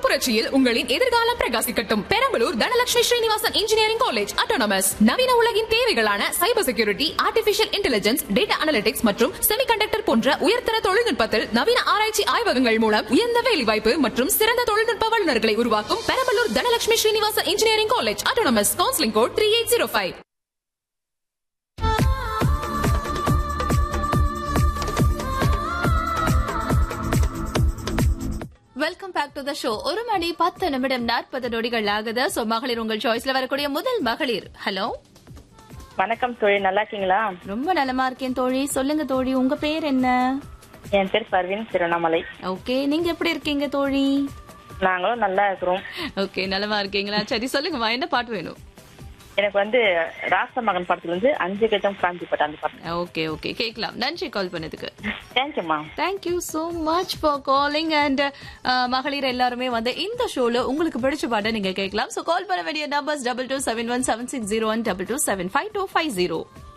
புரட்சியில் உங்களின் எதிர்காலம் பிரகாசிக்கட்டும் Perambalur Dhanalakshmi Srinivasan engineering college autonomous நவீன உலகின் தேவைகளான cyber security artificial intelligence data analytics மற்றும் செமிகண்டக்டர் போன்ற உயர்தர தொழில்நுட்பத்தில் நவீன ஆராய்ச்சி ஆய்வகங்கள் மூலம் உயர்ந்த வேலைவாய்ப்பு மற்றும் சிறந்த தொழில்நுட்ப வல்லுநர்களை உருவாக்கும் Perambalur Dhanalakshmi Srinivasan engineering college autonomous counselling code three eight zero five welcome back to the show ஒரு மணி பத்து நிமிடம் நாற்பது நொடிகள் ஆகுது சோ மகளிர் உங்கள் சாய்ஸ்ல வரக்கூடிய முதல் மகளிர் ஹலோ வணக்கம் தோழி நல்லா இருக்கீங்களா ரொம்ப நலமா இருக்கேன் தோழி சொல்லுங்க தோழி உங்க பேர் என்ன என் பேர் பர்வீன் திருவண்ணாமலை ஓகே நீங்க எப்படி இருக்கீங்க தோழி நாங்களும் நல்லா இருக்கிறோம் ஓகே நலமா இருக்கீங்களா சரி சொல்லுங்கம்மா என்ன பாட்டு வேணும் எனக்கு வந்து ராசமகன் படத்துல இருந்து அஞ்சு கஜம் காந்திப்பட்ட அந்த படம் ஓகே ஓகே கேட்கலாம் நன்றி கால் பண்ணதுக்கு தேங்க்யூம்மா thank you so much for calling and மகளிர் எல்லாருமே வந்து இந்த ஷோல உங்களுக்கு பிடிச்ச பாட்டை நீங்க கேட்கலாம் ஸோ கால் பண்ண வேண்டிய numbers double two seven one seven six zero one double two seven five two five zero